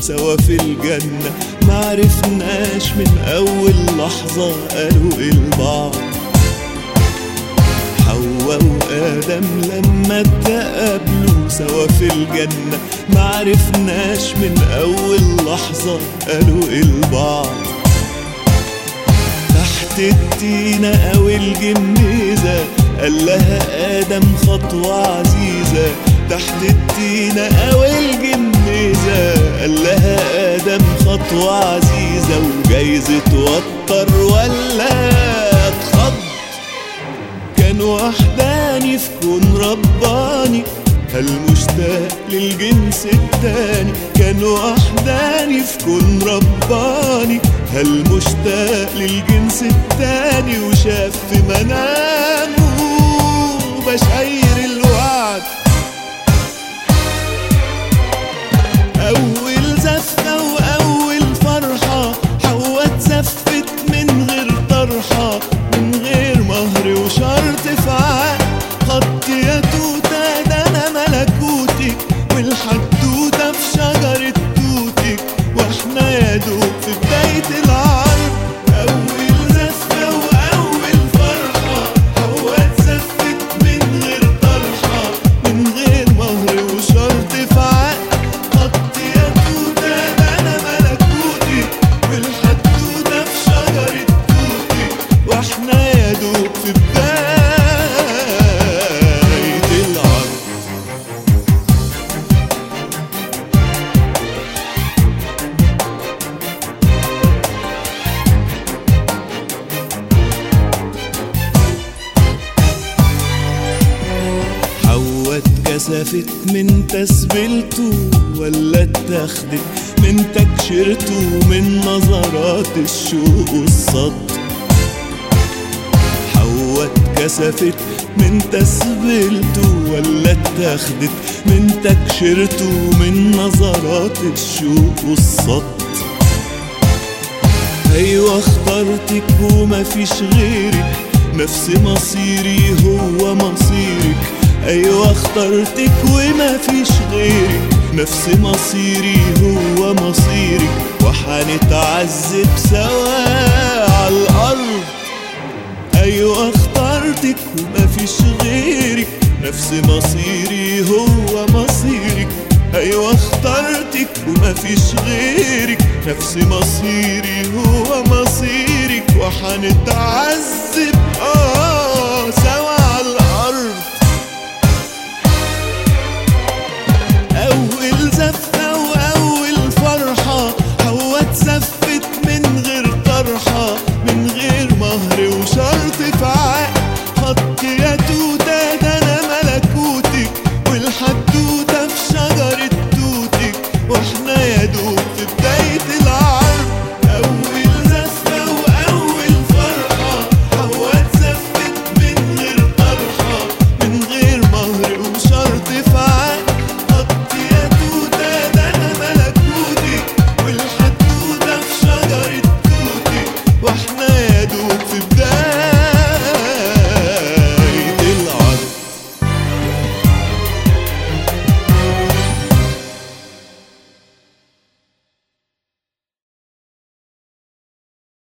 سوا في الجنة معرفناش من أول لحظة قالوا إيه لبعض حواء وآدم لما اتقابلوا سوا في الجنة معرفناش من أول لحظة قالوا إيه لبعض تحت التينة أو الجميزة قال لها آدم خطوة عزيزة تحت التينة أو الجميزة قال لها آدم خطوة عزيزة وجايز توتر ولا اتخض كان وحداني في كون رباني هل مشتاق للجنس التاني كان وحداني في كون رباني هل مشتاق للجنس التاني وشاف في منامه بشاير الوعد أول زفة وأول فرحة حواء اتزفت من غير طرحة من غير مهر وشرط في عقد خط يا توتة ده أنا ملكوتك والحدوتة في شجرة توتك واحنا يا دوب في بداية العرض أول زفة وأول فرحة حواء اتزفت من غير طرحة من غير مهر وشرط في عقد خط يا توتة ده أنا ملكوتك والحدوتة في شجرة توتك واحنا يا دوب في بداية العرض حواء اتكسفت من تسبيلته ولا اتاخدت من تكشيرته من نظرات الشوق والصد حواء اتكسفت من تسبيلته ولا اتاخدت من تكشيرته من نظرات الشوق والصد ايوه اخترتك ومفيش غيرك نفس مصيري هو مصيرك ايوه اخترتك ومفيش غيرك نفس مصيري هو مصيرك وحنتعذب سوا على الارض ايوه اخترتك ومفيش غيرك نفس مصيري هو مصيرك ايوه اخترتك ومفيش غيرك نفس مصيري هو مصيرك وحنتعذب اه سوا على الارض اول زفه واول فرحه حواء اتزفت